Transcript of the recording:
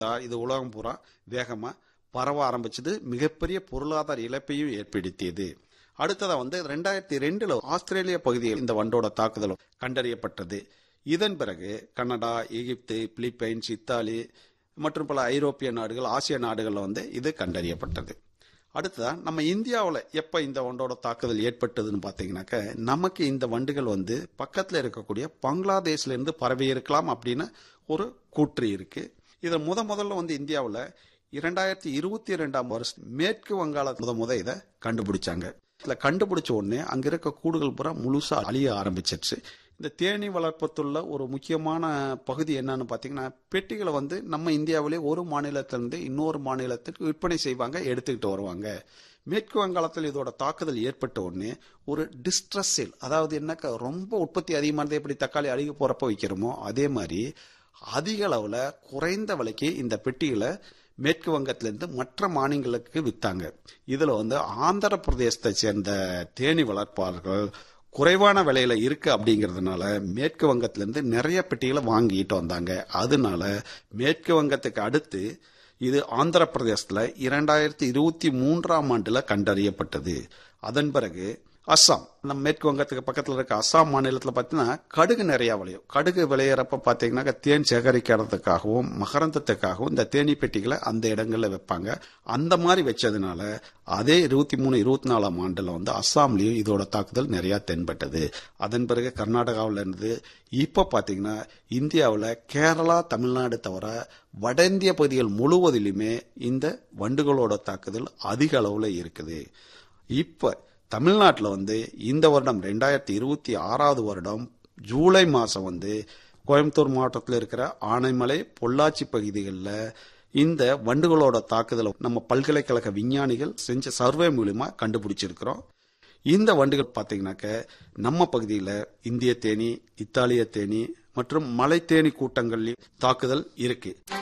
இது உலகம் பூரா வேகமா பரவ ஆரம்பிச்சது மிகப்பெரிய பொருளாதார இழப்பையும் ஏற்படுத்தியது அடுத்ததா வந்து ரெண்டாயிரத்தி ரெண்டுல ஆஸ்திரேலிய பகுதியில் இந்த வண்டோட தாக்குதல் கண்டறியப்பட்டது இதன் பிறகு கனடா எகிப்து பிலிப்பைன்ஸ் இத்தாலி மற்றும் பல ஐரோப்பிய நாடுகள் ஆசிய நாடுகளில் வந்து இது கண்டறியப்பட்டது அடுத்ததா நம்ம இந்தியாவில் எப்போ இந்த வண்டோட தாக்குதல் ஏற்பட்டதுன்னு பார்த்தீங்கன்னாக்க நமக்கு இந்த வண்டுகள் வந்து பக்கத்தில் இருக்கக்கூடிய பங்களாதேஷ்ல இருந்து பரவி இருக்கலாம் அப்படின்னு ஒரு கூற்று இருக்கு இதை முத முதல்ல வந்து இந்தியாவில் இரண்டாயிரத்தி இருபத்தி ரெண்டாம் வருஷம் மேற்கு வங்காள முத முத இதை கண்டுபிடிச்சாங்க இதில் கண்டுபிடிச்ச உடனே அங்கே இருக்க கூடுகள் பூரா முழுசா அழிய ஆரம்பிச்சிருச்சு இந்த தேனி வளர்ப்பத்துள்ள ஒரு முக்கியமான பகுதி என்னன்னு பார்த்தீங்கன்னா பெட்டிகளை வந்து நம்ம இந்தியாவிலே ஒரு மாநிலத்திலிருந்து இன்னொரு மாநிலத்துக்கு விற்பனை செய்வாங்க எடுத்துக்கிட்டு வருவாங்க மேற்கு வங்காளத்தில் இதோட தாக்குதல் ஏற்பட்ட உடனே ஒரு டிஸ்ட்ரஸ் சேல் அதாவது என்னக்கா ரொம்ப உற்பத்தி அதிகமானது எப்படி தக்காளி அழுகி போறப்ப வைக்கிறோமோ அதே மாதிரி அதிக அளவில் குறைந்த விலைக்கு இந்த பெட்டிகளை மேற்கு வங்கத்திலிருந்து மற்ற மாநிலங்களுக்கு வித்தாங்க இதுல வந்து ஆந்திர பிரதேசத்தை சேர்ந்த தேனி வளர்ப்பாளர்கள் குறைவான விலையில இருக்கு அப்படிங்கறதுனால மேற்கு வங்கத்திலிருந்து நிறைய பெட்டிகளை வாங்கிட்டு வந்தாங்க அதனால மேற்கு வங்கத்துக்கு அடுத்து இது ஆந்திர பிரதேசத்துல இரண்டாயிரத்தி இருபத்தி மூன்றாம் ஆண்டுல கண்டறியப்பட்டது அதன் பிறகு அஸ்ஸாம் நம்ம மேற்கு வங்கத்துக்கு பக்கத்தில் இருக்க அஸ்ஸாம் மாநிலத்தில் பார்த்தீங்கன்னா கடுகு நிறையா விளையும் கடுகு விளையிறப்ப பார்த்தீங்கன்னா தேன் சேகரிக்கிறதுக்காகவும் மகரந்தத்துக்காகவும் இந்த தேனி பெட்டிகளை அந்த இடங்களில் வைப்பாங்க அந்த மாதிரி வச்சதுனால அதே இருபத்தி மூணு இருபத்தி நாலாம் ஆண்டில் வந்து அஸ்ஸாம்லேயும் இதோட தாக்குதல் நிறையா தென்பட்டது அதன் பிறகு கர்நாடகாவில் இருந்து இப்போ பார்த்தீங்கன்னா இந்தியாவில் கேரளா தமிழ்நாடு தவிர வட இந்திய பகுதிகள் முழுவதிலுமே இந்த வண்டுகளோட தாக்குதல் அதிக அளவில் இருக்குது இப்போ தமிழ்நாட்டில் வந்து இந்த வருடம் ரெண்டாயிரத்தி இருபத்தி ஆறாவது வருடம் ஜூலை மாதம் வந்து கோயம்புத்தூர் மாவட்டத்தில் இருக்கிற ஆனைமலை பொள்ளாச்சி பகுதிகளில் இந்த வண்டுகளோட தாக்குதலை நம்ம பல்கலைக்கழக விஞ்ஞானிகள் செஞ்ச சர்வே மூலியமா கண்டுபிடிச்சிருக்கிறோம் இந்த வண்டுகள் பார்த்தீங்கன்னாக்க நம்ம பகுதியில் இந்திய தேனி இத்தாலிய தேனி மற்றும் மலை தேனி கூட்டங்களில் தாக்குதல் இருக்கு